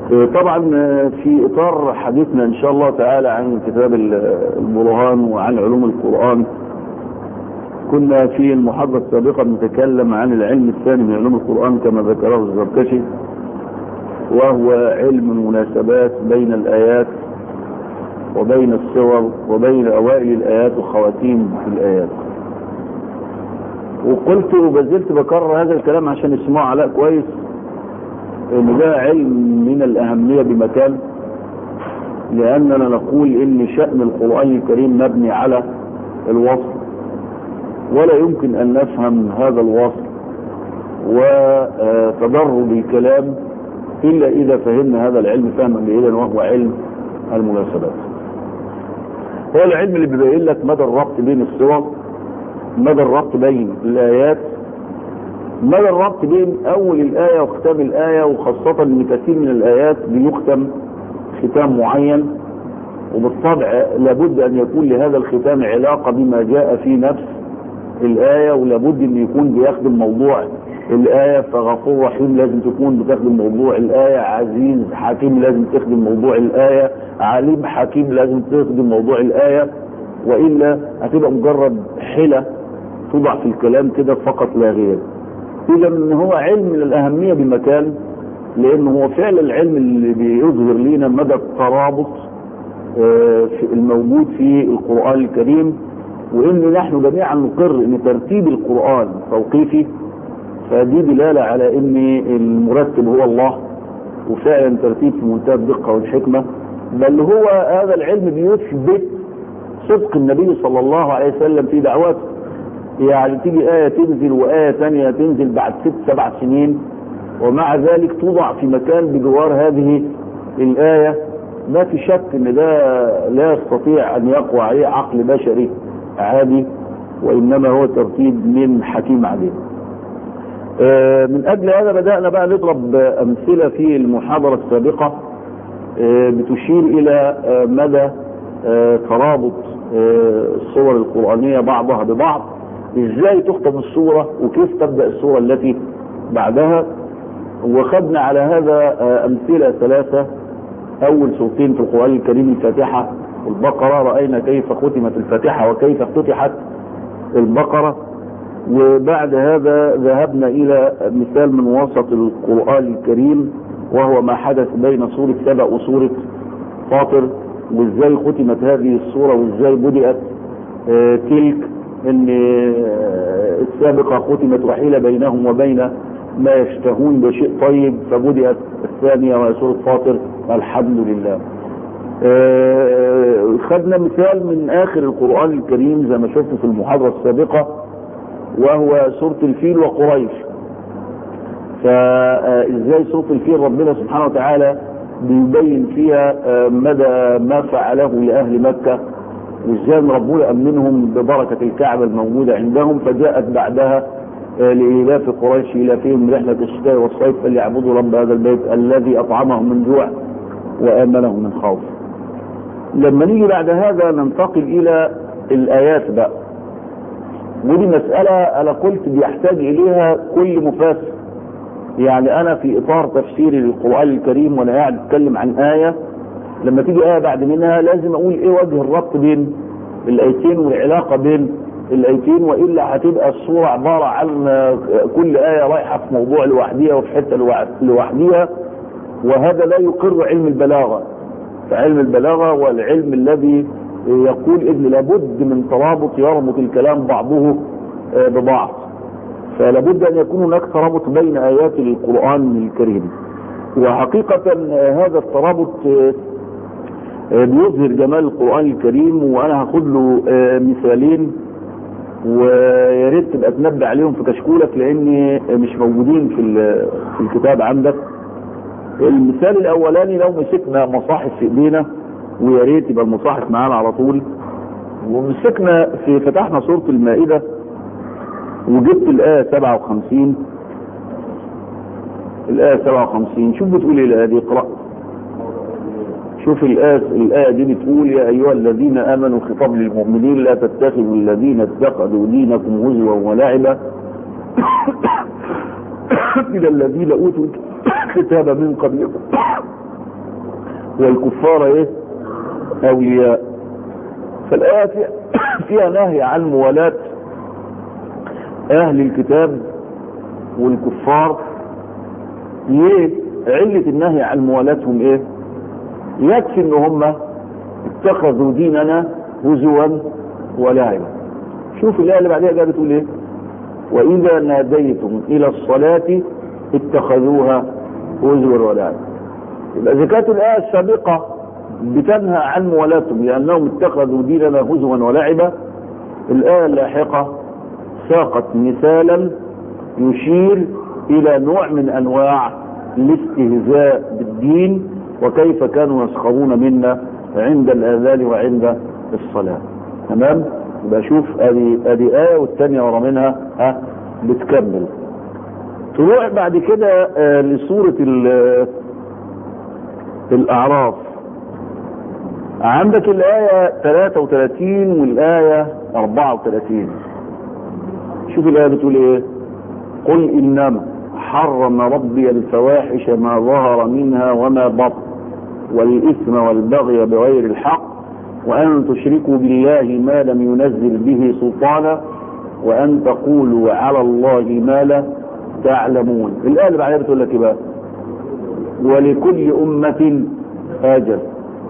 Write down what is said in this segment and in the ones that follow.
طبعا في اطار حديثنا ان شاء الله تعالى عن كتاب البرهان وعن علوم القرآن كنا في المحاضرة السابقة نتكلم عن العلم الثاني من علوم القرآن كما ذكره الزركشي وهو علم المناسبات بين الآيات وبين الصور وبين أوائل الآيات وخواتيم الآيات وقلت وبزلت بكرر هذا الكلام عشان يسمعوا علاء كويس ان ده علم من الأهمية بمكان لأننا نقول إن شأن القرآن الكريم مبني على الوصل ولا يمكن أن نفهم هذا الوصل وتدرج الكلام إلا إذا فهمنا هذا العلم فهما جيدا وهو علم المناسبات هو العلم اللي بيبين لك مدى الربط بين الصور مدى الربط بين الآيات مدى الربط بين أول الآية وختام الآية وخاصة أن كثير من الآيات بيختم ختام معين وبالطبع لابد أن يكون لهذا الختام علاقة بما جاء في نفس الآية ولابد أن يكون بيخدم موضوع الآية فغفور رحيم لازم تكون بتخدم موضوع الآية عزيز حكيم لازم تخدم موضوع الآية عليم حكيم لازم تخدم موضوع الآية وإلا هتبقى مجرد حلة توضع في الكلام كده فقط لا غير إذا هو علم من الأهمية بمكان لأنه هو فعلا العلم اللي بيظهر لنا مدى الترابط في الموجود في القرآن الكريم وإن نحن جميعا نقر أن ترتيب القرآن توقيفي فدي دلالة على ان المرتب هو الله وفعلا ترتيب في منتهى الدقة والحكمة بل هو هذا العلم بيثبت صدق النبي صلى الله عليه وسلم في دعوته يعني تيجي آية تنزل وآية ثانية تنزل بعد ست سبع سنين ومع ذلك توضع في مكان بجوار هذه الآية ما في شك ان ده لا يستطيع ان يقوى عليه عقل بشري عادي وانما هو ترتيب من حكيم عليم من اجل هذا بدأنا بقى نضرب امثلة في المحاضرة السابقة بتشير الى مدى ترابط الصور القرآنية بعضها ببعض ازاي تختم الصورة وكيف تبدأ الصورة التي بعدها وخدنا على هذا امثلة ثلاثة اول سورتين في القرآن الكريم الفاتحة والبقرة رأينا كيف ختمت الفاتحة وكيف افتتحت البقرة وبعد هذا ذهبنا الى مثال من وسط القرآن الكريم وهو ما حدث بين سورة سبأ وسورة فاطر وازاي ختمت هذه السورة وازاي بدأت آه تلك ان آه السابقة ختمت وحيل بينهم وبين ما يشتهون بشيء طيب فبدأت الثانية وهي سورة فاطر الحمد لله آه خدنا مثال من اخر القرآن الكريم زي ما شفت في المحاضرة السابقة وهو سورة الفيل وقريش فازاي سورة الفيل ربنا سبحانه وتعالى بيبين فيها مدى ما فعله لأهل مكة وازاي ربنا أمنهم ببركة الكعبة الموجودة عندهم فجاءت بعدها لإلاف قريش إلافهم رحلة الشتاء والصيف فليعبدوا رب هذا البيت الذي أطعمهم من جوع وآمنهم من خوف لما نيجي بعد هذا ننتقل إلى الآيات بقى ودي مسألة أنا قلت بيحتاج إليها كل مفسر يعني أنا في إطار تفسيري للقرآن الكريم وأنا قاعد أتكلم عن آية لما تيجي آية بعد منها لازم أقول إيه وجه الربط بين الآيتين والعلاقة بين الآيتين وإلا هتبقى الصورة عبارة عن كل آية رايحة في موضوع لوحديها وفي حتة لوحديها وهذا لا يقر علم البلاغة فعلم البلاغة هو العلم الذي يقول ان لابد من ترابط يربط الكلام بعضه ببعض فلابد ان يكون هناك ترابط بين ايات القرآن الكريم وحقيقة هذا الترابط بيظهر جمال القرآن الكريم وانا هاخد له مثالين ويا ريت تبقى تنبه عليهم في كشكولك لان مش موجودين في في الكتاب عندك المثال الاولاني لو مسكنا مصاحف في ايدينا ويا ريت يبقى المصاحف معانا على طول ومسكنا في فتحنا سورة المائدة وجبت الآية 57 الآية 57 شوف بتقول ايه الآية دي اقرأ شوف الآية, الآية دي بتقول يا أيها الذين آمنوا خطاب للمؤمنين لا تتخذوا الذين اتخذوا دينكم هزوا ولعبا من الذين أوتوا الكتاب من قبلكم والكفار ايه اولياء فالآية فيها, فيها نهي عن موالاة اهل الكتاب والكفار ليه علة النهي عن موالاتهم ايه يكفي ان هم اتخذوا ديننا هزوا ولعبا شوف الآية اللي بعدها جايه بتقول ايه وإذا ناديتم إلى الصلاة اتخذوها هزوا ولعبا يبقى إذا كانت الآية السابقة بتنهى عن موالاتهم لأنهم اتخذوا ديننا هزوا ولعبا الآية اللاحقة ساقت مثالا يشير إلى نوع من أنواع الاستهزاء بالدين وكيف كانوا يسخرون منا عند الآذان وعند الصلاة تمام يبقى شوف ادي ادي آية والثانية ورا منها ها بتكمل تروح بعد كده آه لسورة الأعراف عندك الآية 33 والآية 34 شوف الآية بتقول إيه قل إنما حرم ربي الفواحش ما ظهر منها وما بطن والإثم والبغي بغير الحق وأن تشركوا بالله ما لم ينزل به سلطانا وأن تقولوا على الله ما لا تعلمون الآية اللي بعدها بتقول لك إيه بقى ولكل أمة أجل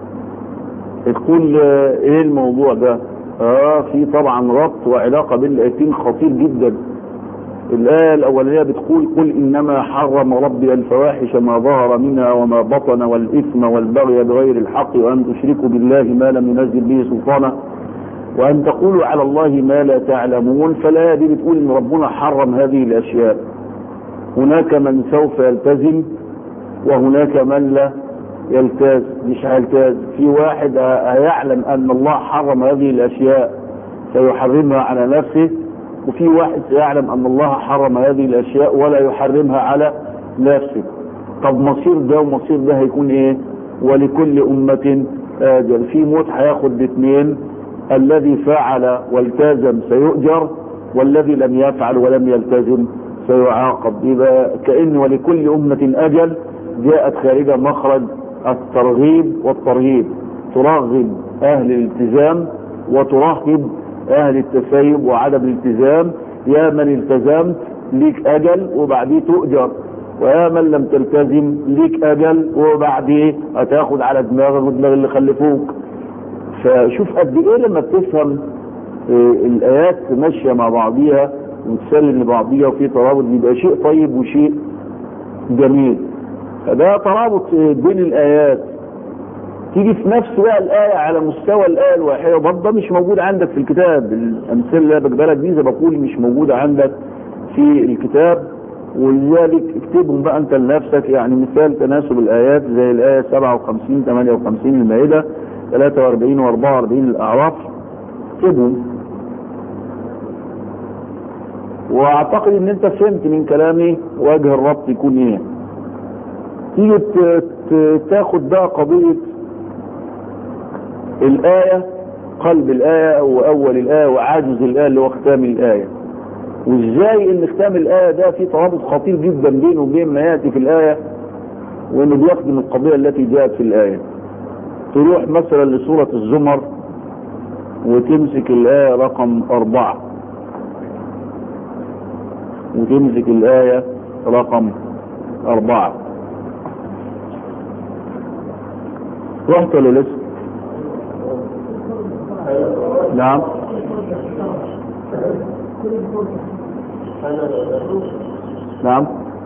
تقول إيه الموضوع ده آه في طبعا ربط وعلاقة بين الآيتين خطير جدا الآية الأولانية بتقول قل إنما حرم ربي الفواحش ما ظهر منها وما بطن والإثم والبغي بغير الحق وأن تشركوا بالله ما لم ينزل به سلطانا وأن تقولوا على الله ما لا تعلمون فالآية دي بتقول إن ربنا حرم هذه الأشياء هناك من سوف يلتزم وهناك من لا يلتاز مش هيلتاز في واحد هيعلم أن الله حرم هذه الأشياء فيحرمها على نفسه وفي واحد يعلم ان الله حرم هذه الاشياء ولا يحرمها على نفسه طب مصير ده ومصير ده هيكون ايه ولكل امة اجل في موت هياخد الاثنين الذي فعل والتزم سيؤجر والذي لم يفعل ولم يلتزم سيعاقب يبقى كأن ولكل أمة أجل جاءت خارجة مخرج الترغيب والترهيب ترغب أهل الالتزام وترهب اهل التسيب وعدم الالتزام يا من التزمت ليك اجل وبعديه تؤجر ويا من لم تلتزم ليك اجل وبعديه هتاخد على دماغك ودماغ اللي خلفوك فشوف قد ايه لما بتفهم الايات ماشيه مع بعضيها وتسلم لبعضيها وفي ترابط بيبقى شيء طيب وشيء جميل فده ترابط بين الايات تيجي في نفس بقى الآية على مستوى الآية الواحدة برضه مش موجودة عندك في الكتاب الأمثلة اللي بجيبها لك دي زي بقول مش موجودة عندك في الكتاب ولذلك اكتبهم بقى أنت لنفسك يعني مثال تناسب الآيات زي الآية 57 58 المائدة 43 و 44 الأعراف اكتبهم واعتقد ان انت فهمت من كلامي وجه الربط يكون ايه تيجي تاخد بقى قضيه الآية قلب الآية أو أول الآية وعاجز الآية اللي هو ختام الآية وإزاي إن ختام الآية ده في ترابط خطير جدا بينه وبين ما يأتي في الآية وإنه بيخدم القضية التي جاءت في الآية تروح مثلا لسورة الزمر وتمسك الآية رقم أربعة وتمسك الآية رقم أربعة رحت ولا لسه؟ نعم نعم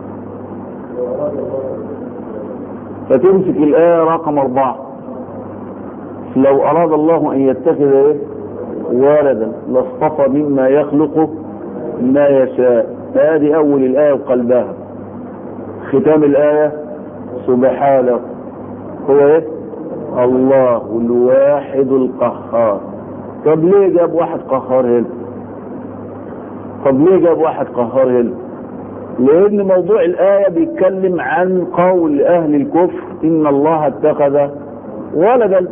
فتمسك الآية رقم أربعة لو أراد الله أن يتخذ إيه؟ ولدا لاصطفى مما يخلق ما يشاء هذه أول الآية وقلبها ختام الآية سبحانه هو إيه؟ الله الواحد القهار طب ليه جاب واحد قهار هنا طب ليه جاب واحد قهار هنا لان موضوع الايه بيتكلم عن قول اهل الكفر ان الله اتخذ ولدا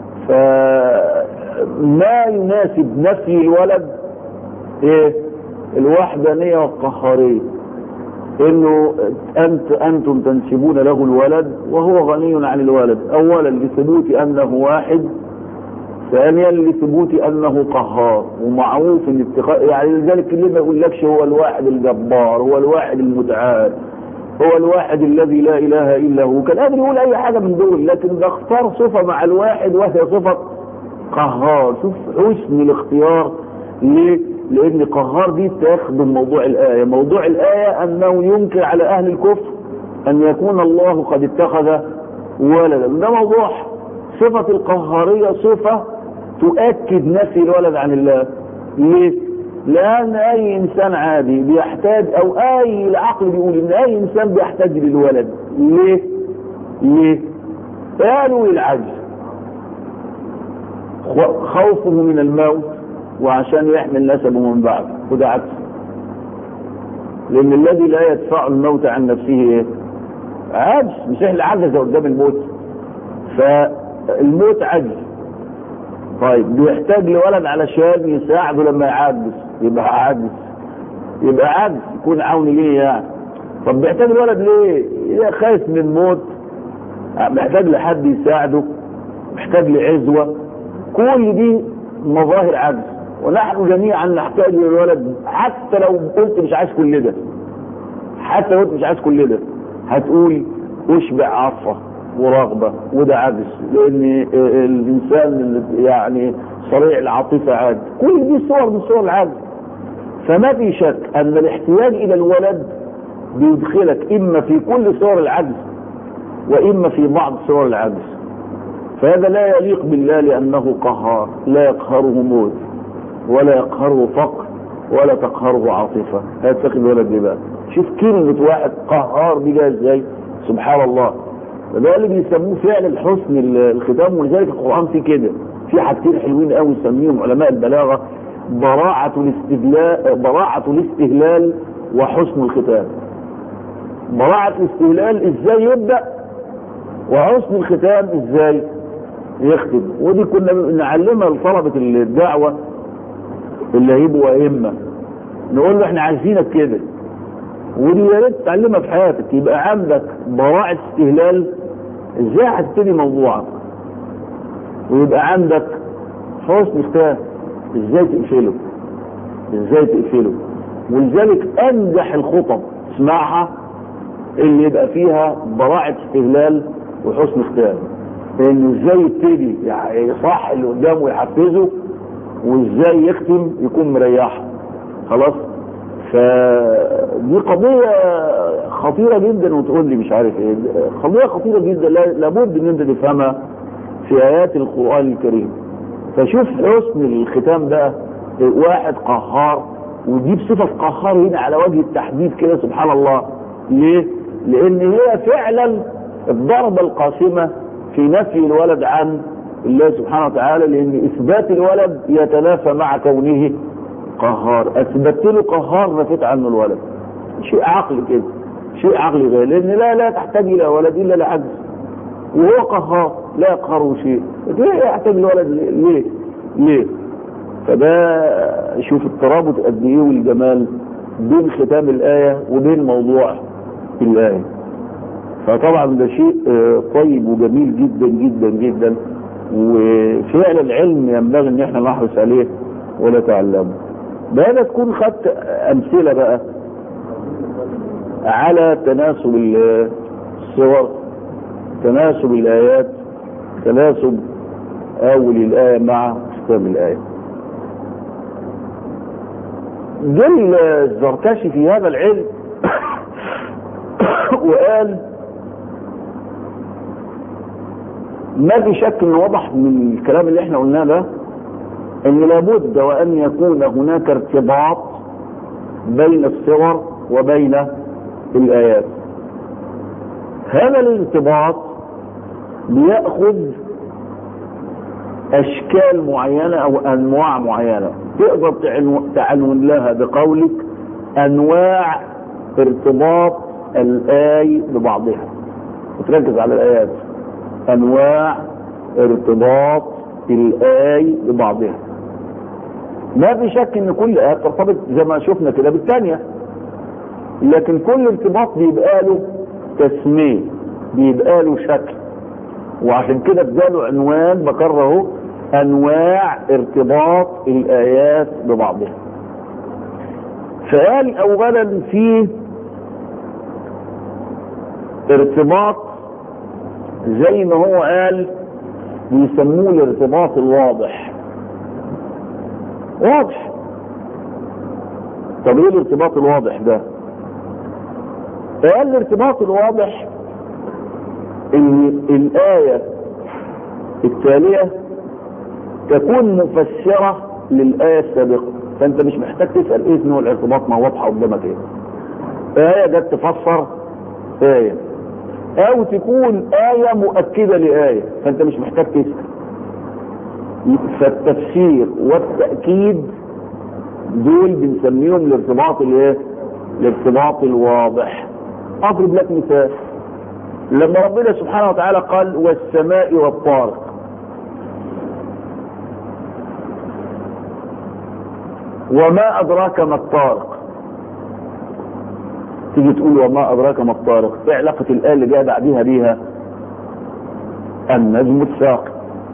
فما يناسب نفي الولد ايه الوحدانيه والقهاريه انه انت انتم تنسبون له الولد وهو غني عن الولد اولا لثبوت انه واحد ثانيا لثبوت انه قهار ومعروف ان اتخاذ يعني لذلك اللي ما يقولكش هو الواحد الجبار هو الواحد المتعال هو الواحد الذي لا اله الا هو كان قادر يقول اي حاجه من دول لكن ده اختار صفه مع الواحد وهي صفه قهار شوف حسن الاختيار ليه؟ لان قهار دي تخدم موضوع الايه موضوع الايه انه ينكر على اهل الكفر ان يكون الله قد اتخذ ولدا ده موضوع صفه القهاريه صفه تؤكد نفي الولد عن الله ليه؟ لأن أي إنسان عادي بيحتاج أو أي العقل بيقول إن أي إنسان بيحتاج للولد ليه؟ ليه؟ قالوا العجز خوفه من الموت وعشان يحمل نسبه من بعد وده عكس لأن الذي لا يدفع الموت عن نفسه إيه؟ عجز مش إحنا عجز قدام الموت فالموت عجز طيب بيحتاج لولد علشان يساعده لما يعجز يبقى عاجز يبقى عاجز يكون عون ليه يعني طب بيحتاج الولد ليه؟ إذا خايف من الموت محتاج لحد يساعده محتاج لعزوة كل دي مظاهر عجز ونحن جميعا نحتاج للولد حتى لو قلت مش عايز كل ده حتى لو قلت مش عايز كل ده هتقول اشبع عطفه ورغبة وده عجز لان الانسان يعني صريع العاطفة عاجز كل دي صور من صور العجز فما في شك ان الاحتياج الى الولد بيدخلك اما في كل صور العجز واما في بعض صور العجز فهذا لا يليق بالله لانه قهار لا يقهره موت ولا يقهره فقر ولا تقهره عاطفة هيتخذ ولد ليه بقى شوف كلمة واحد قهار دي جايه ازاي سبحان الله فده اللي بيسموه فعل الحسن الختام ولذلك القرآن فيه كده في حاجتين حلوين قوي يسميهم علماء البلاغة براعة الاستدلال براعة الاستهلال وحسن الختام براعة الاستهلال ازاي يبدأ وحسن الختام ازاي يختم ودي كنا نعلمها لطلبة الدعوة اللي هيبقوا أئمة نقول له احنا عايزينك كده ودي يا ريت تعلمها في حياتك يبقى عندك براعة استهلال ازاي هتبتدي موضوعك ويبقى عندك حسن ختام ازاي تقفله ازاي تقفله ولذلك انجح الخطب اسمعها اللي يبقى فيها براعة استهلال وحسن ختام انه ازاي يبتدي يعني صح اللي قدامه يحفزه وازاي يختم يكون مريحه خلاص فدي قضية خطيرة جدا وتقول لي مش عارف ايه قضية خطيرة جدا لابد ان انت تفهمها في ايات القرآن الكريم فشوف حسن الختام ده واحد قهار ودي بصفة قهار هنا على وجه التحديد كده سبحان الله ليه؟ لان هي فعلا الضربة القاسمة في نفي الولد عن الله سبحانه وتعالى لان اثبات الولد يتنافى مع كونه قهار اثبت له قهار نفيت عنه الولد شيء عقل كده شيء عقلي غير لان لا لا تحتاج الى ولد الا لعجز وهو قهار لا يقهره شيء ليه يحتاج الولد ليه ليه فده شوف الترابط قد ايه والجمال بين ختام الايه وبين موضوع الايه فطبعا ده شيء طيب وجميل جدا جدا جدا وفعلا العلم ينبغي ان احنا نحرص عليه ونتعلمه بهذا تكون خدت امثله بقى على تناسب الصور تناسب الايات تناسب اول الايه مع ختام الايه جل الزركشي في هذا العلم وقال ما في شك انه وضح من الكلام اللي احنا قلناه ده ان لابد وان يكون هناك ارتباط بين الصور وبين الايات هذا الارتباط بياخذ اشكال معينه او انواع معينه تقدر تعنون لها بقولك انواع ارتباط الاي ببعضها وتركز على الايات انواع ارتباط الاي ببعضها ما في شك ان كل ايه ترتبط زي ما شفنا كده بالثانيه لكن كل ارتباط بيبقى له تسمية بيبقى له شكل وعشان كده اداله عنوان بكرره انواع ارتباط الايات ببعضها فقال اولا في ارتباط زي ما هو قال بيسموه الارتباط الواضح واضح طب ايه الارتباط الواضح ده قال الارتباط الواضح ان الايه التاليه تكون مفسره للايه السابقه فانت مش محتاج تسال ايه نوع الارتباط ما واضحه قدامك ايه ايه جت تفسر ايه او تكون ايه مؤكده لايه فانت مش محتاج تسال فالتفسير والتاكيد دول بنسميهم الارتباط الايه الارتباط الواضح اضرب لك مثال لما ربنا سبحانه وتعالى قال والسماء والطارق وما أدراك ما الطارق تيجي تقول وما أدراك ما الطارق ايه علاقة الآية اللي جاء بعديها بيها النجم الثاقب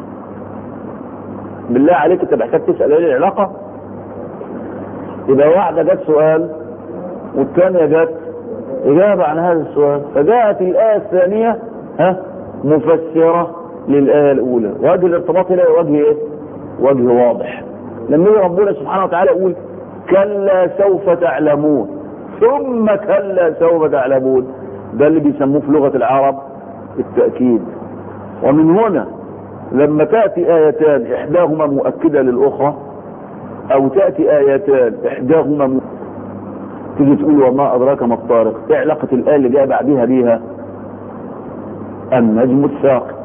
بالله عليك انت محتاج تسأل ايه العلاقة يبقى واحدة جت سؤال والثانية جت إجابة عن هذا السؤال فجاءت الآية الثانية ها مفسرة للآية الأولى وجه الارتباط هنا وجه إيه؟ وجه واضح لما يجي ربنا سبحانه وتعالى يقول كلا سوف تعلمون ثم كلا سوف تعلمون ده اللي بيسموه في لغة العرب التأكيد ومن هنا لما تأتي آيتان إحداهما مؤكدة للأخرى أو تأتي آيتان إحداهما م... تيجي تقول وما أدراك ما الطارق إيه علاقة الآية اللي جاء بعديها بيها النجم الثاقب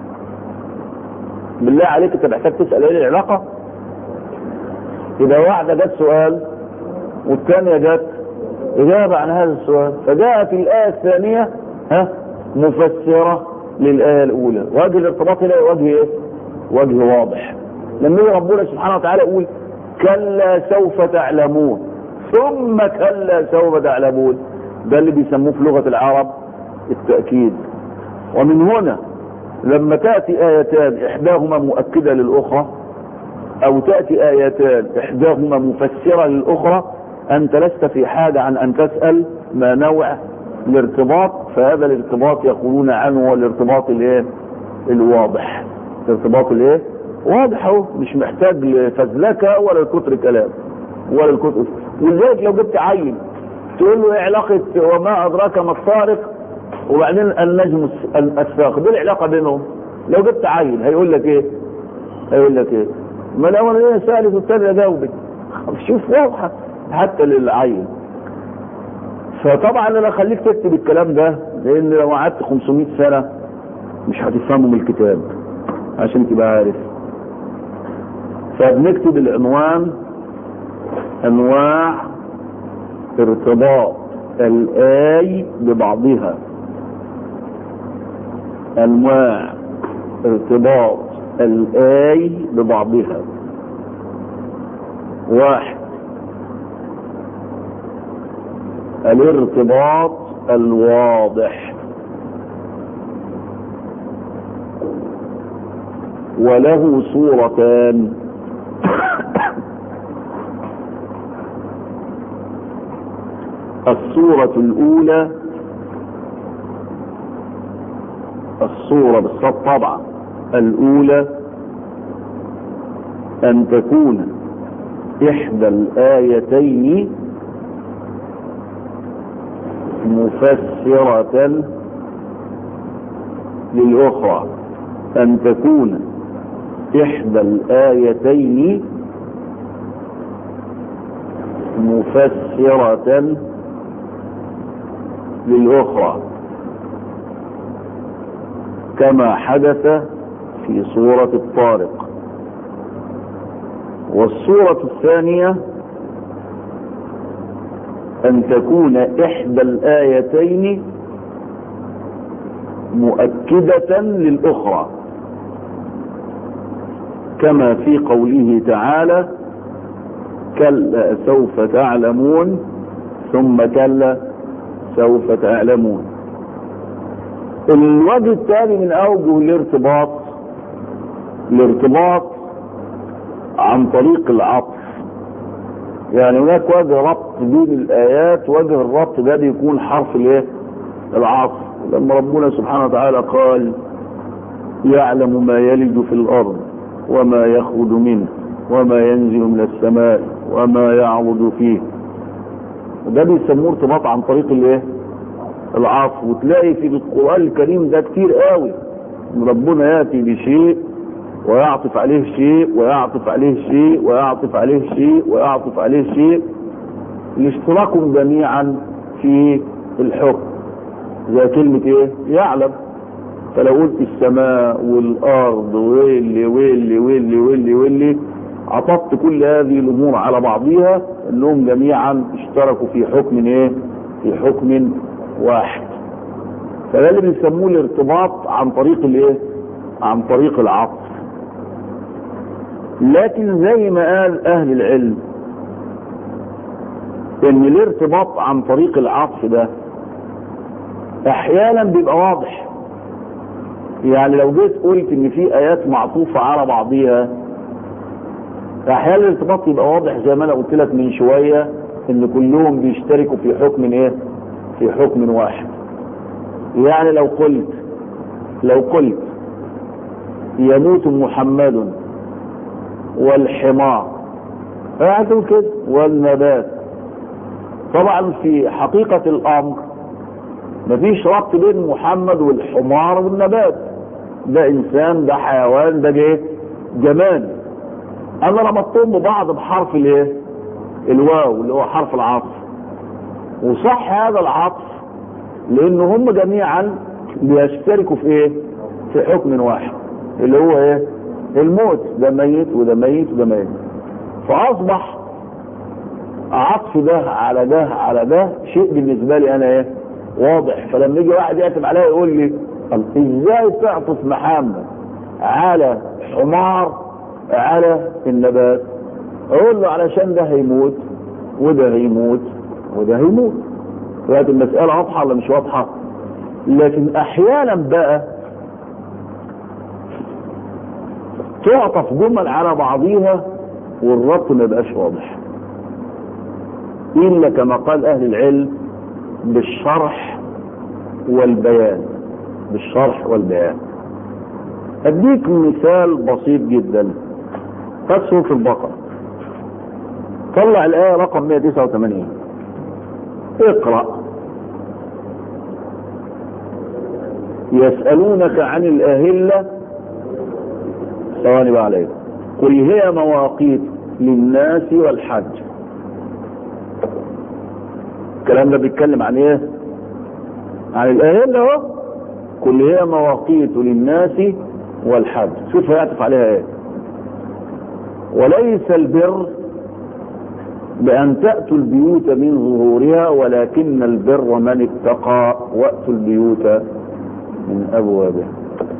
بالله عليك انت محتاج تسأل ايه العلاقة يبقى واحدة جت سؤال والثانية جت إجابة عن هذا السؤال فجاءت الآية الثانية ها مفسرة للآية الأولى وجه الارتباط هنا وجه إيه؟ وجه واضح لما يجي ربنا سبحانه وتعالى يقول كلا سوف تعلمون ثم كلا سوف تعلمون ده اللي بيسموه في لغة العرب التأكيد ومن هنا لما تأتي آيتان إحداهما مؤكدة للأخرى أو تأتي آيتان إحداهما مفسرة للأخرى أنت لست في حاجة عن أن تسأل ما نوع الارتباط فهذا الارتباط يقولون عنه هو الارتباط الايه الواضح الارتباط الايه واضح اهو مش محتاج لفزلكه ولا لكتر كلام ولا لكتر ولذلك لو جبت عين تقول له ايه علاقه وما ادراك ما الطارق وبعدين النجم الثاقب ايه العلاقه بينهم لو جبت عين هيقول لك ايه هيقول لك ايه ما الاولانيه سالت والثانيه جاوبت شوف واضحه حتى للعين فطبعا انا خليك تكتب الكلام ده لان لو قعدت 500 سنه مش هتفهموا من الكتاب عشان تبقى عارف فبنكتب العنوان انواع ارتباط الاي ببعضها انواع ارتباط الاي ببعضها واحد الارتباط الواضح وله صورتان الصورة الأولى الصورة بالصوت طبعا الأولى أن تكون إحدى الآيتين مفسرة للأخرى أن تكون إحدى الآيتين مفسرة للأخرى كما حدث في سورة الطارق والصورة الثانية أن تكون إحدى الآيتين مؤكدة للأخرى كما في قوله تعالى كلا سوف تعلمون ثم كلا سوف تعلمون الوجه الثاني من اوجه الارتباط الارتباط عن طريق العطف يعني هناك وجه ربط بين الايات وجه الربط ده بيكون حرف الايه العطف لما ربنا سبحانه وتعالى قال يعلم ما يلج في الارض وما يخرج منه وما ينزل من السماء وما يعرض فيه وده بيسموه ارتباط عن طريق الايه العطف وتلاقي في القران الكريم ده كتير قوي ربنا ياتي بشيء ويعطف عليه شيء ويعطف عليه شيء ويعطف عليه شيء ويعطف عليه شيء لاشتراكهم جميعا في الحكم زي كلمة ايه يعلم فلو قلت السماء والارض واللي واللي واللي واللي واللي عطفت كل هذه الامور على بعضها انهم جميعا اشتركوا في حكم ايه في حكم واحد فده اللي بيسموه الارتباط عن طريق الايه عن طريق العطف لكن زي ما قال اهل العلم ان الارتباط عن طريق العطف ده احيانا بيبقى واضح يعني لو جيت قلت ان في ايات معطوفة على بعضيها احيانا الارتباط يبقى واضح زي ما انا قلت لك من شوية ان كلهم بيشتركوا في حكم ايه في حكم واحد يعني لو قلت لو قلت يموت محمد والحمار هتقول كده والنبات طبعا في حقيقة الامر مفيش ربط بين محمد والحمار والنبات ده انسان ده حيوان ده ايه جماد انا ربطتهم ببعض بحرف الايه الواو اللي هو حرف العطف وصح هذا العطف لان هم جميعا بيشتركوا في ايه في حكم واحد اللي هو ايه الموت ده ميت وده ميت وده ميت فاصبح عطف ده على ده على ده شيء بالنسبه لي انا ايه واضح فلما يجي واحد يعتب عليا يقول لي ازاي تعطف محمد على حمار على النبات اقول له علشان ده هيموت وده هيموت وده هيموت دلوقتي المسألة واضحة ولا مش واضحة لكن احيانا بقى تعطف جمل على بعضيها والربط ما يبقاش واضح الا كما قال اهل العلم بالشرح والبيان بالشرح والبيان اديك مثال بسيط جدا قد سورة البقرة طلع الآية رقم 189 اقرأ يسألونك عن الأهلة ثواني بقى عليكم قل هي مواقيت للناس والحج الكلام ده بيتكلم عن ايه عن الأهلة اهو قل هي مواقيت للناس والحج شوف هيعطف عليها ايه وليس البر بأن تأتوا البيوت من ظهورها ولكن البر من اتقى وأتوا البيوت من أبوابها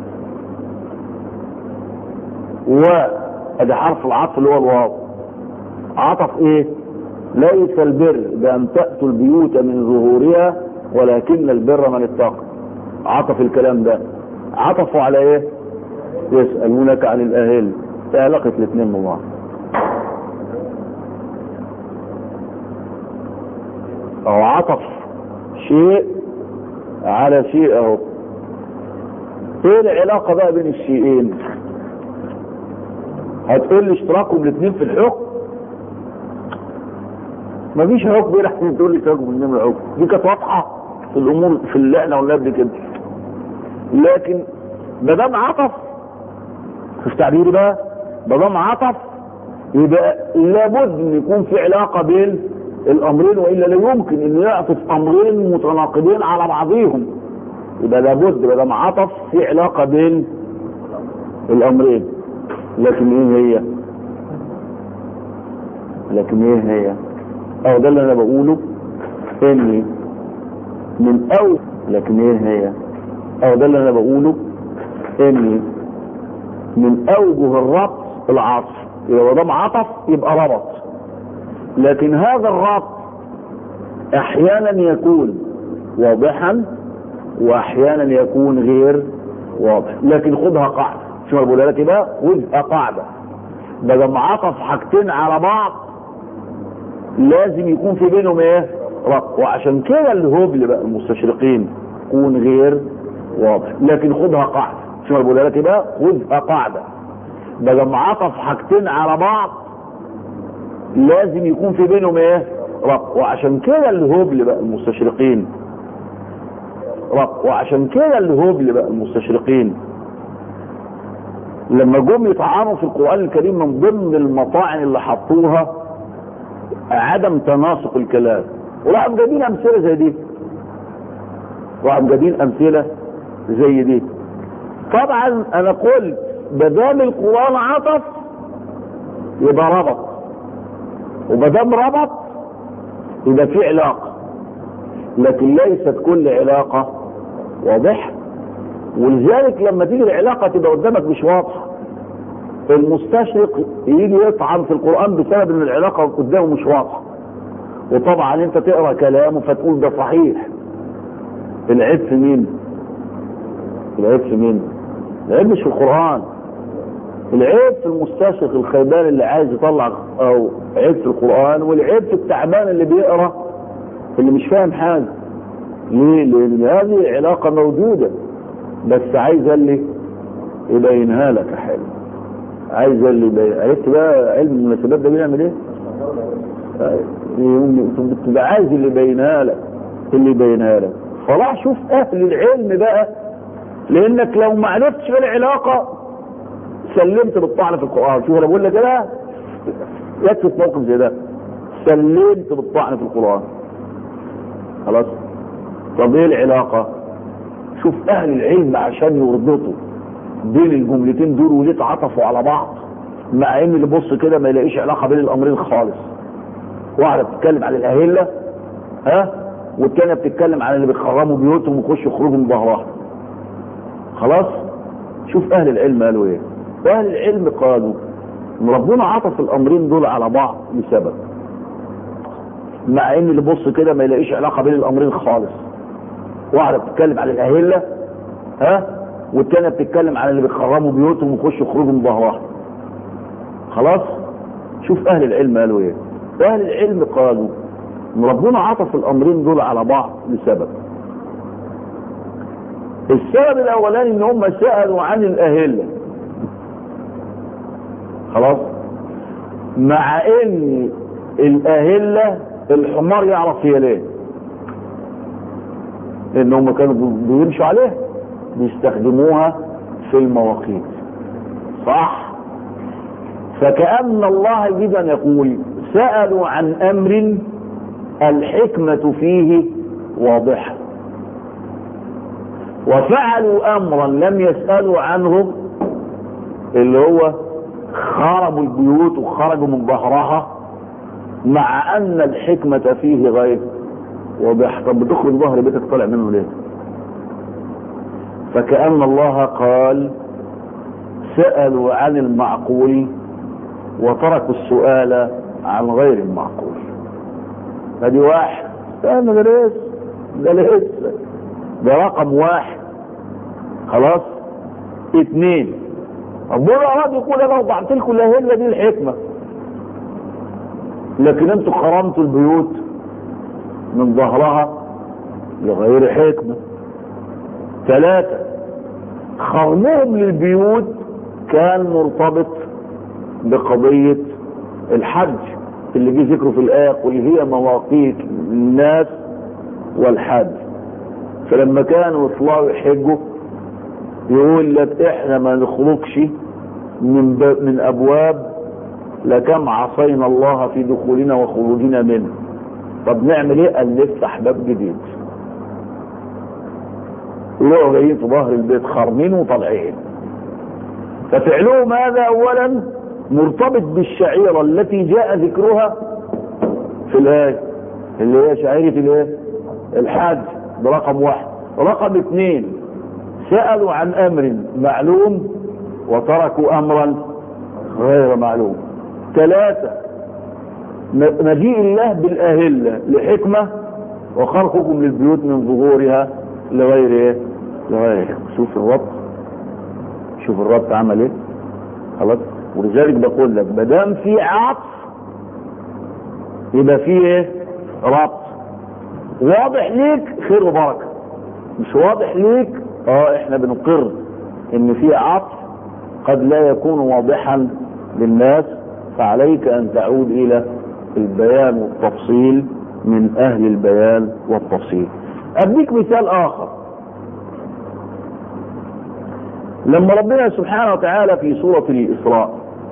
وهذا حرف العطف اللي هو الواو عطف ايه ليس البر بأن تأتوا البيوت من ظهورها ولكن البر من اتقى عطف الكلام ده عطفوا على ايه يسألونك عن الأهل علاقة الاثنين ببعض او عطف شيء على شيء اهو ايه العلاقة بقى بين الشيئين هتقول لي اشتراكهم الاثنين في الحكم مفيش حكم ايه لحسن تقول لي اشتراكهم الاثنين في الحكم دي كانت واضحة في الامور في اللي احنا قلنا قبل كده لكن ما دام عطف شوف تعبيري بقى ما دام عطف يبقى لابد ان يكون في علاقه بين الامرين والا لا يمكن انه يعطف امرين متناقضين على بعضهم يبقى لابد ما دام عطف في علاقه بين الامرين لكن ايه هي؟ لكن ايه هي؟ او ده اللي انا بقوله اني من اول لكن ايه هي؟ او ده اللي انا بقوله اني من اوجه الربط العطف يبقى دام عطف يبقى ربط لكن هذا الربط احيانا يكون واضحا واحيانا يكون غير واضح لكن خدها قاعده شو ما بقول لك بقى خدها قاعده بدل ما عطف حاجتين على بعض لازم يكون في بينهم ايه ربط وعشان كده الهبل بقى المستشرقين يكون غير واضح لكن خدها قاعده شو ما بقول لك بقى خدها قاعده بدل ما عطف حاجتين على بعض لازم يكون في بينهم ايه ربط وعشان كده الهبل بقى المستشرقين ربط وعشان كده الهبل بقى المستشرقين لما جم يطعنوا في القرآن الكريم من ضمن المطاعن اللي حطوها عدم تناسق الكلام وراحوا جايبين امثله زي دي راحوا جايبين امثله زي دي طبعا انا قلت بدام القرآن عطف يبقى ربط ومادام ربط يبقى في علاقة لكن ليست كل علاقة واضحة ولذلك لما تيجي العلاقة تبقى قدامك مش واضحة المستشرق يجي يطعن في القرآن بسبب ان العلاقة قدامه مش واضحة وطبعا انت تقرا كلامه فتقول ده صحيح العيب في مين؟ العيب في مين؟ العيب مش في القرآن العيب في المستشرق الخيبان اللي عايز يطلع او عيب في القرآن والعيب في التعبان اللي بيقرا اللي مش فاهم حاجة ليه؟ لان هذه العلاقة موجودة بس عايز اللي يبينها لك يا حلو عايز اللي يبين عرفت بقى علم المناسبات ده بيعمل ايه؟ تبقى عايز اللي يبينها لك اللي يبينها لك فراح شوف اهل العلم بقى لانك لو ما عرفتش ايه العلاقه سلمت بالطعن في القران شوف انا بقول لك كده يكفي في موقف زي ده سلمت بالطعن في القران خلاص طب ايه العلاقه شوف اهل العلم عشان يربطوا بين الجملتين دول وليه اتعطفوا على بعض مع ان اللي بص كده ما يلاقيش علاقه بين الامرين خالص واحده بتتكلم عن الاهله ها والتانيه بتتكلم عن اللي بيخرموا بيوتهم ويخشوا يخرجوا من ظهرها خلاص شوف اهل العلم قالوا ايه اهل العلم قالوا ان ربنا عطف الامرين دول على بعض لسبب مع ان اللي بص كده ما يلاقيش علاقه بين الامرين خالص واحده بتتكلم عن الاهله ها والتانيه بتتكلم عن اللي بيخرموا بيوتهم ويخشوا يخرجوا من ظهرها خلاص شوف اهل العلم قالوا ايه اهل العلم قالوا ان ربنا عطف الامرين دول على بعض لسبب السبب الاولاني ان هم سالوا عن الاهله خلاص مع ان الاهله الحمار يعرف هي ليه ان هم كانوا بيمشوا عليها بيستخدموها في المواقيت صح فكأن الله يريد ان يقول سألوا عن امر الحكمة فيه واضحة وفعلوا امرا لم يسألوا عنه اللي هو خربوا البيوت وخرجوا من ظهرها مع ان الحكمة فيه غير واضحة طب بتخرج ظهر بيتك طالع منه ليه فكأن الله قال سألوا عن المعقول وتركوا السؤال عن غير المعقول ادي واحد استنى ده لسه ده لسه ده رقم واحد خلاص اتنين ربنا اراد يقول انا وضعت لكم الاهله دي الحكمه لكن انتوا خرمتوا البيوت من ظهرها لغير حكمه ثلاثه خرمهم للبيوت كان مرتبط بقضيه الحج اللي جه ذكره في الايه قل هي مواقيت الناس والحج فلما كانوا يطلعوا يحجوا يقول لك احنا ما نخرجش من ب... من ابواب لكم عصينا الله في دخولنا وخروجنا منه طب نعمل ايه قال نفتح باب جديد يروحوا جايين في ظهر البيت خارمين وطالعين ففعلهم هذا اولا مرتبط بالشعيرة التي جاء ذكرها في الآية اللي هي شعيرة الايه الحج ده رقم واحد رقم اثنين سألوا عن امر معلوم وتركوا امرا غير معلوم ثلاثة مجيء الله بالاهلة لحكمة وخرقكم للبيوت من ظهورها لغير ايه لغير شوف الربط شوف الربط عمل ايه خلاص ولذلك بقول لك ما دام في عطف يبقى في ايه ربط واضح ليك خير وبركه مش واضح ليك اه احنا بنقر ان في عطف قد لا يكون واضحا للناس فعليك ان تعود الى البيان والتفصيل من اهل البيان والتفصيل اديك مثال اخر لما ربنا سبحانه وتعالى في سورة الإسراء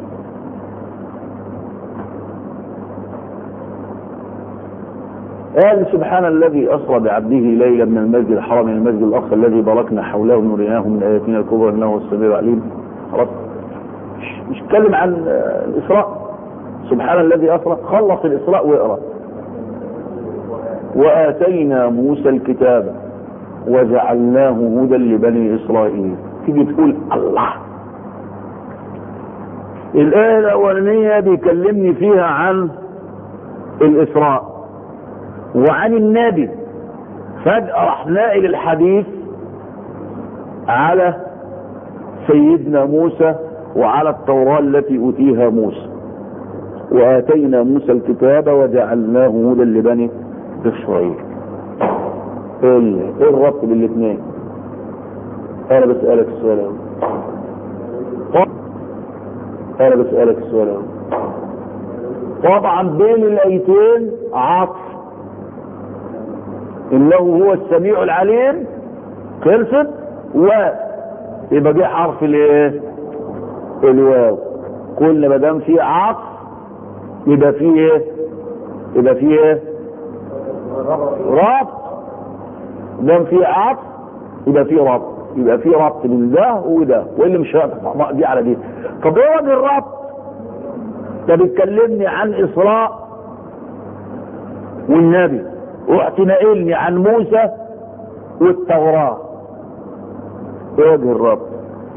قال سبحان الذي أسرى بعبده ليلا من المسجد الحرام إلى المسجد الأقصى الذي باركنا حوله نريناه من آياتنا الكبرى إنه هو السميع العليم خلاص مش اتكلم عن الإسراء سبحان الذي أسرى خلص الإسراء واقرأ وآتينا موسى الكتاب وجعلناه هدى لبني إسرائيل تيجي تقول الله الآية الأولانية بيكلمني فيها عن الإسراء وعن النبي فجأة راح ناقل الحديث على سيدنا موسى وعلى التوراة التي أوتيها موسى وآتينا موسى الكتاب وجعلناه هدى لبني إسرائيل ايه الربط بالاثنين انا بسألك السؤال اهو انا بسألك السؤال اهو طبعا بين الايتين عطف انه هو السميع العليم خلصت و يبقى جه حرف الايه الواو كل ما دام فيه عطف يبقى فيه ايه يبقى فيه ايه ربط دام فيه عطف يبقى فيه ربط يبقى في ربط بين ده وده واللي مش هيقطع دي على دي طب ايه وجه الربط ده بيتكلمني عن اسراء والنبي رحت ناقلني عن موسى والتوراة ايه وجه الربط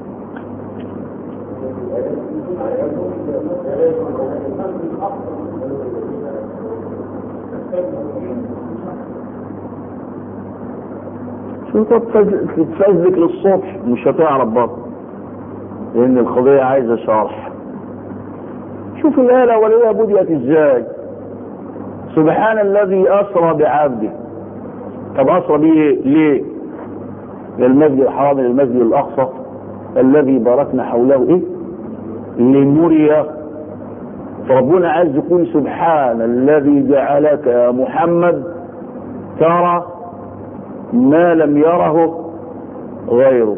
شو تتفزلك للصبح مش هتعرف برضه لان القضية عايزة شرح شوف الآية الأولية بدأت ازاي سبحان الذي أسرى بعبده طب أسرى به ليه للمسجد الحرام للمسجد الأقصى الذي باركنا حوله ايه لنري فربنا عايز يقول سبحان الذي جعلك يا محمد ترى ما لم يره غيرك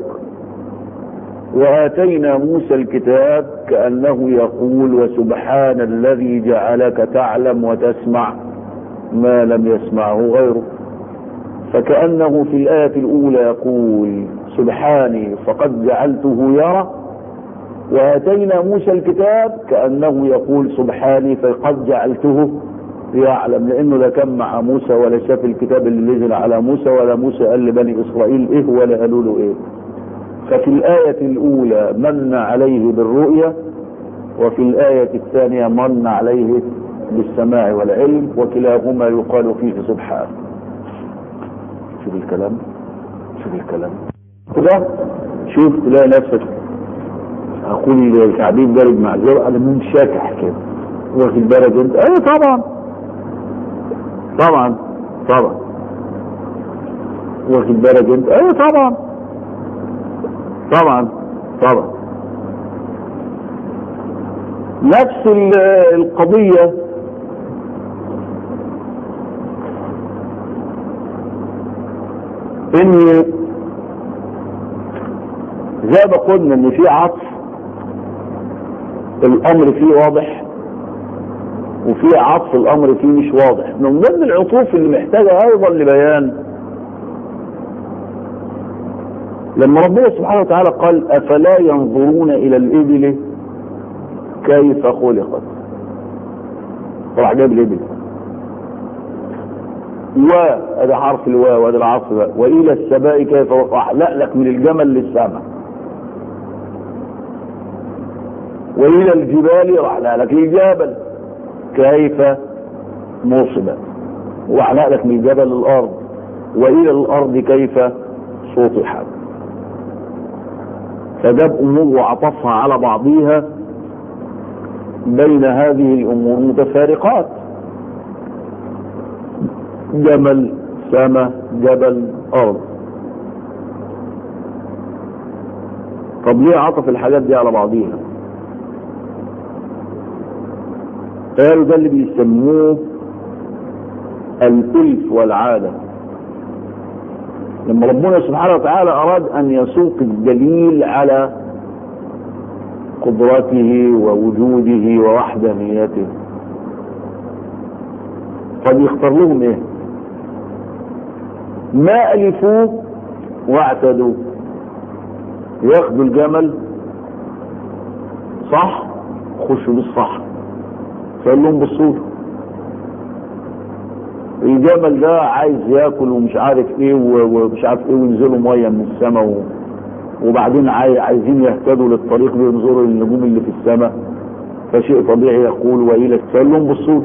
وآتينا موسى الكتاب كأنه يقول وسبحان الذي جعلك تعلم وتسمع ما لم يسمعه غيرك فكأنه في الآية الأولى يقول سبحاني فقد جعلته يرى وآتينا موسى الكتاب كأنه يقول سبحاني فقد جعلته يعلم لانه لا كان مع موسى ولا شاف الكتاب اللي نزل على موسى ولا موسى قال لبني اسرائيل ايه ولا قالوا له ايه ففي الآية الأولى من عليه بالرؤية وفي الآية الثانية من عليه بالسماع والعلم وكلاهما يقال فيه سبحانه شوف الكلام شوف الكلام كده شوف تلاقي نفسك اقول التعبير دارج مع الجرأة انا منشكح كده واخد بالك انت ايه طبعا طبعا طبعا واخد بالك انت ايه طبعا طبعا طبعا نفس القضية ان زي ما قلنا ان في عطف الامر فيه واضح وفي عطف الامر فيه مش واضح من ضمن العطوف اللي محتاجة ايضا لبيان لما ربنا سبحانه وتعالى قال افلا ينظرون الى الابل كيف خلقت راح جايب الابل و ادي حرف الواو وادي العطف بقى والى السماء كيف راح لك من الجمل للسماء والى الجبال راح لك للجبل كيف نصبت وأعلق لك من الجبل الأرض وإلى الأرض كيف سطحت فجاب أمور وعطفها على بعضها بين هذه الأمور متفارقات جمل سماء جبل أرض طب ليه عطف الحاجات دي على بعضيها قالوا ده اللي بيسموه الألف والعادة لما ربنا سبحانه وتعالى أراد أن يسوق الدليل على قدرته ووجوده ووحدانيته قد يختار لهم ايه ما ألفوه واعتدوا ياخدوا الجمل صح خشوا بالصح فقال لهم بصوا الجمل ده عايز ياكل ومش عارف ايه ومش عارف ايه وينزلوا ميه من السماء وبعدين عايزين يهتدوا للطريق بينظروا للنجوم اللي في السماء فشيء طبيعي يقول والى فقال لهم بصوا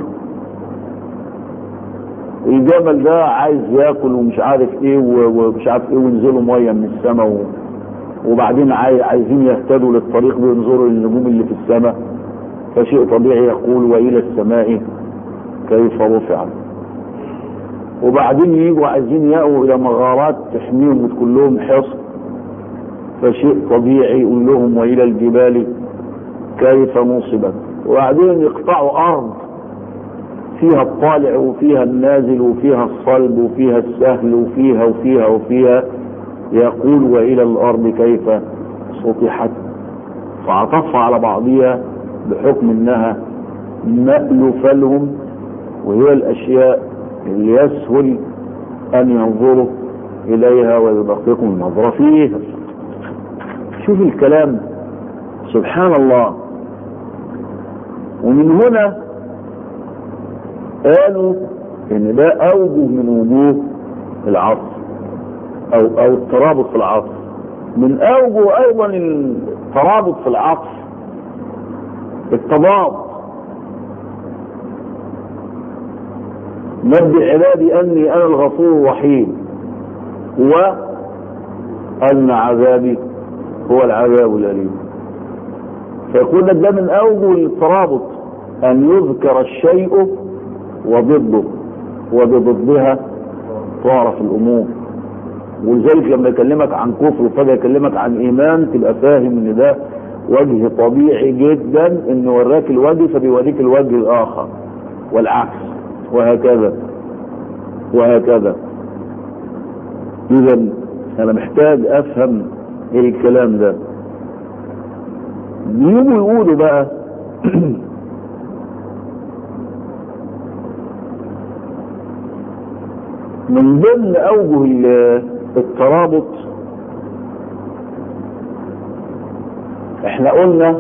الجمل ده عايز ياكل ومش عارف ايه ومش عارف ايه وينزلوا ميه من السماء وبعدين عايزين يهتدوا للطريق بينظروا للنجوم اللي في السماء فشيء طبيعي يقول والى السماء كيف رفعت وبعدين يجوا عايزين يأووا الى مغارات تحميهم وتكون لهم حصن فشيء طبيعي يقول لهم والى الجبال كيف نصبت وبعدين يقطعوا ارض فيها الطالع وفيها النازل وفيها الصلب وفيها السهل وفيها وفيها وفيها يقول والى الارض كيف سطحت فعطفها على بعضها بحكم انها مألوفة لهم وهي الاشياء اللي يسهل ان ينظروا اليها ويدققوا النظر فيها شوف الكلام سبحان الله ومن هنا قالوا ان ده اوجه من وجوه العصر او او الترابط في العصر من اوجه ايضا الترابط في العطف التضاد نبي عبادي اني انا الغفور الرحيم وان عذابي هو العذاب الاليم فيقول لك ده من اوجه الترابط ان يذكر الشيء وضده وبضدها تعرف الامور ولذلك لما يكلمك عن كفر وفجاه يكلمك عن ايمان تبقى فاهم ان ده وجه طبيعي جدا انه وراك الوجه فبيوريك الوجه الاخر والعكس وهكذا وهكذا اذا انا محتاج افهم ايه الكلام ده بيجوا يقولوا بقى من ضمن اوجه الترابط احنا قلنا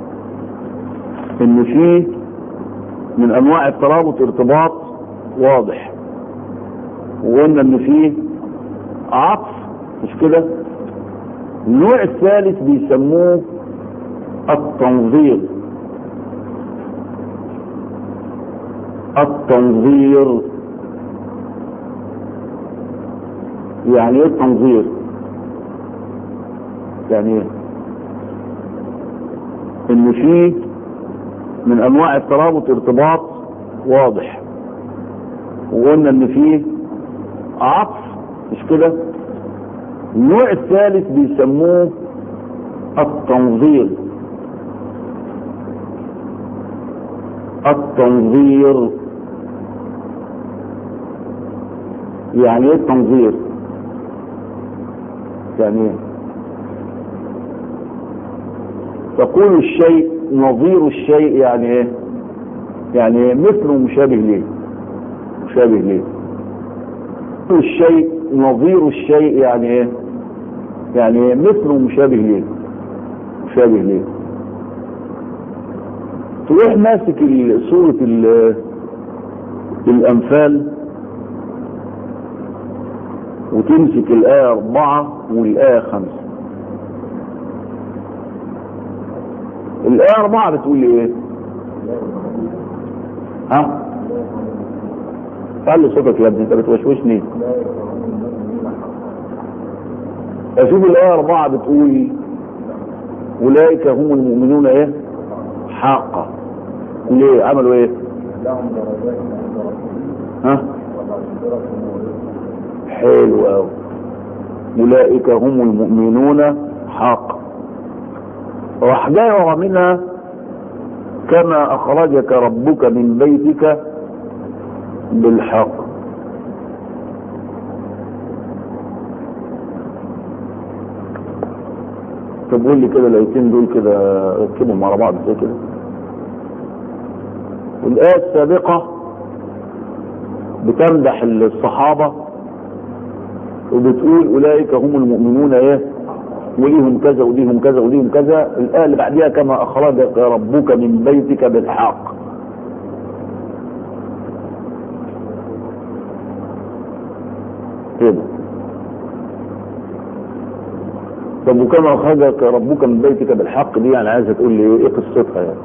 ان في من انواع الترابط ارتباط واضح وقلنا ان في عطف مش كده النوع الثالث بيسموه التنظير التنظير يعني ايه التنظير يعني ايه ان في من انواع الترابط ارتباط واضح وقلنا ان في عطف مش كده النوع الثالث بيسموه التنظير التنظير يعني ايه التنظير يعني ايه تقول الشيء نظير الشيء يعني ايه يعني مثله مشابه ليه مشابه ليه الشيء نظير الشيء يعني ايه يعني مثله مشابه ليه مشابه ليه تروح ماسك سورة الأنفال وتمسك الآية أربعة والآية خمسة الآية أربعة بتقول إيه؟ ها؟ علي صوتك يا ابني انت بتوشوشني اشوف الايه اربعه بتقول اولئك هم المؤمنون ايه حقا ليه عملوا ايه لهم درجات عند ربهم ها ومغفرة ورزق حلو قوي اولئك هم المؤمنون حقا راح جاي ورا منها كما اخرجك ربك من بيتك بالحق طب قول لي كده الايتين دول كده ركبهم على بعض زي كده والايه السابقه بتمدح الصحابه وبتقول اولئك هم المؤمنون ايه وليهم كذا وليهم كذا وليهم كذا الايه اللي بعديها كما اخرجك ربك من بيتك بالحق كده طب وكما اخرجك ربك من بيتك بالحق دي يعني عايزه تقول لي ايه قصتها يعني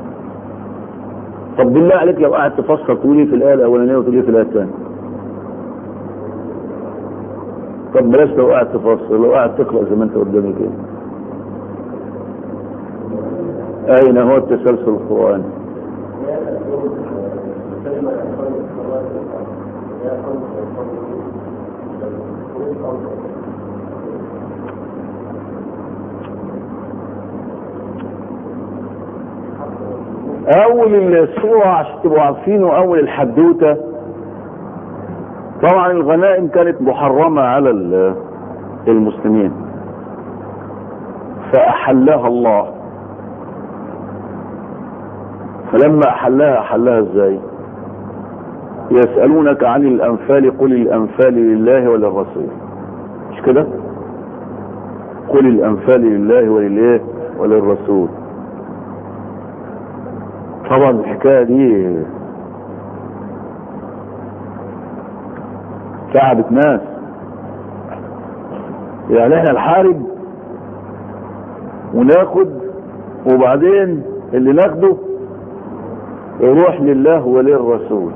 طب بالله عليك لو قاعد تفسر تقول ايه في الايه الاولانيه وتقول ايه في الايه الثانيه طب بلاش لو قاعد تفسر لو قاعد تقرا زي ما انت قدامي كده اين هو التسلسل القراني كلمة يقول الصلاة يا قوم يقول اول الصورة عشان تبقوا عارفينه اول الحدوتة طبعا الغنائم كانت محرمة على ال- المسلمين فاحلها الله فلما احلها احلها ازاي يسألونك عن الانفال قل الانفال لله وللرسول مش كده قل الانفال لله ولله وللرسول طبعا الحكايه دي تعبت ناس يعني احنا نحارب وناخد وبعدين اللي ناخده يروح لله وللرسول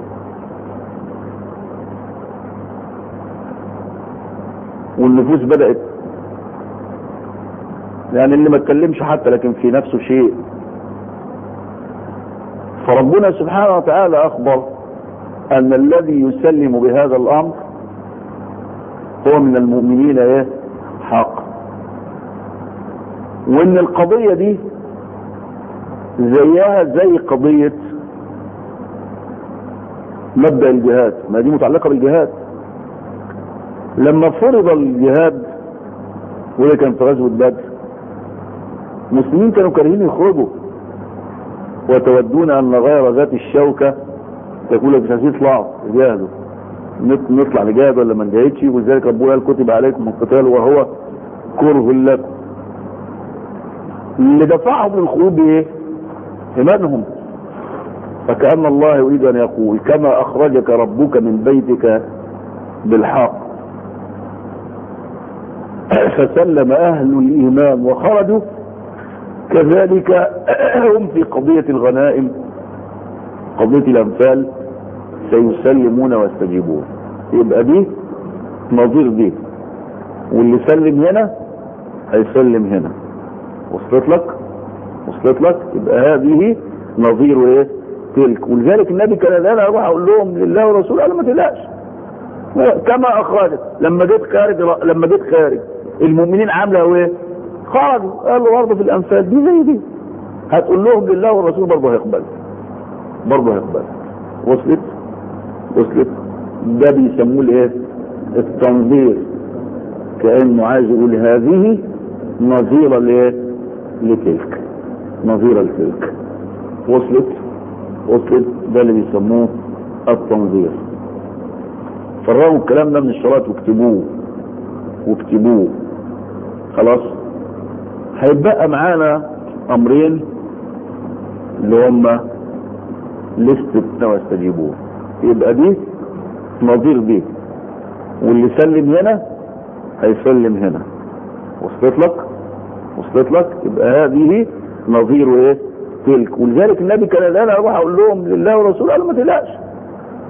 والنفوس بدأت يعني اللي ما اتكلمش حتى لكن في نفسه شيء فربنا سبحانه وتعالى اخبر ان الذي يسلم بهذا الامر هو من المؤمنين ايه حق وان القضية دي زيها زي قضية مبدأ الجهاد ما دي متعلقة بالجهاد لما فرض الجهاد وده كان في غزوة بدر المسلمين كانوا كارهين يخرجوا وتودون ان غير ذات الشوكة تقول لك مش عايزين يطلعوا يجاهدوا نط- نطلع نجاهد ولا ما نجاهدش ولذلك ربنا قال كتب عليكم القتال وهو كره لكم اللي دفعهم للخروج ايه؟ ايمانهم فكأن الله يريد ان يقول كما اخرجك ربك من بيتك بالحق فسلم اهل الايمان وخرجوا كذلك هم في قضية الغنائم قضية الأنفال سيسلمون ويستجيبون يبقى دي نظير دي واللي سلم هنا هيسلم هنا وصلت لك وصلت لك يبقى هذه نظير ايه تلك ولذلك النبي كان انا اروح اقول لهم لله ورسوله قال ما تقلقش كما اخرجت لما جيت خارج لما جيت خارج المؤمنين عامله ايه خرجوا قالوا برضه في الانفال دي زي دي هتقول لهم لله والرسول برضه هيقبل برضه هيقبل وصلت وصلت ده بيسموه الايه التنظير كانه عايز يقول هذه نظيره لايه لتلك نظيره لتلك وصلت وصلت ده اللي بيسموه التنظير فرغوا الكلام ده من الشرايط واكتبوه واكتبوه خلاص هيبقى معانا امرين اللي هما لستة واستجيبوه يبقى دي نظير دي واللي سلم هنا هيسلم هنا وصلت لك وصلت لك يبقى هذه نظير ايه تلك ولذلك النبي كان انا اروح اقول لهم لله ورسوله قالوا ما تقلقش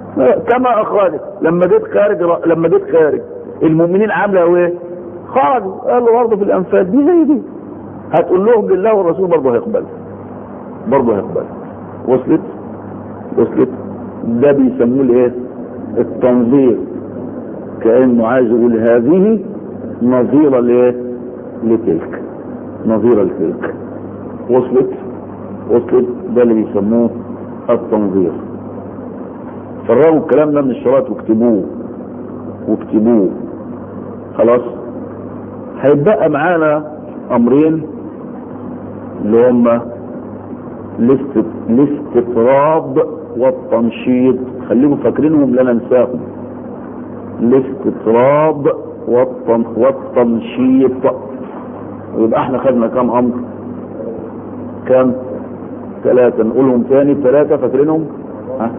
كما اخرجت لما جيت خارج لما جيت خارج المؤمنين عامله ايه خرجوا قالوا برضه في الانفال دي زي دي هتقول لهم لله والرسول برضه هيقبل برضه هيقبل وصلت وصلت ده بيسموه الايه التنظير كانه عايز يقول هذه نظيره لايه لتلك نظيره لتلك وصلت وصلت ده اللي بيسموه التنظير فرغوا الكلام ده من الشرايط واكتبوه واكتبوه خلاص هيتبقى معانا امرين اللي هما الاست- الاستطراد والتنشيط خليكم فاكرينهم لا ننساهم الاستطراد والتن... والتنشيط يبقى احنا خدنا كام امر كام ثلاثة نقولهم تاني ثلاثة فاكرينهم ها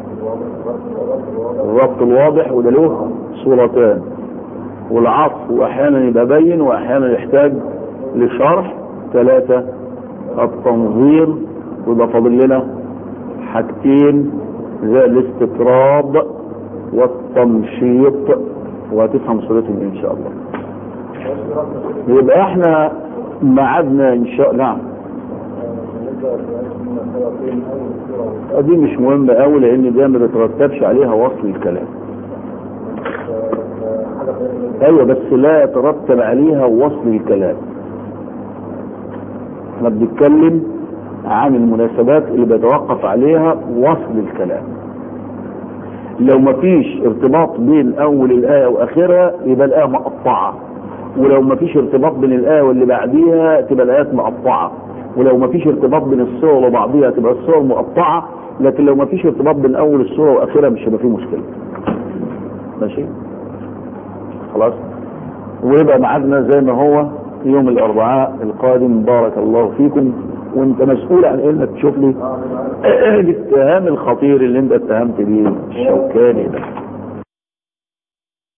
الربط الواضح وده له صورتان والعطف واحيانا يبقى بين واحيانا يحتاج لشرح ثلاثة التنظير وده فاضل لنا حاجتين زي الاستطراد والتنشيط وهتفهم صورتهم ان شاء الله يبقى احنا ميعادنا ان شاء نعم دي مش مهمة قوي لان ده ما بيترتبش عليها وصل الكلام ايوه بس لا يترتب عليها وصل الكلام احنا بنتكلم عن المناسبات اللي بيتوقف عليها وصل الكلام لو ما فيش ارتباط بين اول الايه واخرها يبقى الايه مقطعه ولو ما فيش ارتباط بين الايه واللي بعديها تبقى الايات مقطعه ولو ما فيش ارتباط بين الصور وبعضيها تبقى الصور مقطعه لكن لو ما فيش ارتباط بين اول الصوره واخرها مش هيبقى فيه مشكله ماشي خلاص ويبقى ميعادنا زي ما هو يوم الاربعاء القادم بارك الله فيكم وانت مسؤول عن انك تشوف لي الاتهام الخطير اللي انت اتهمت بيه الشوكاني ده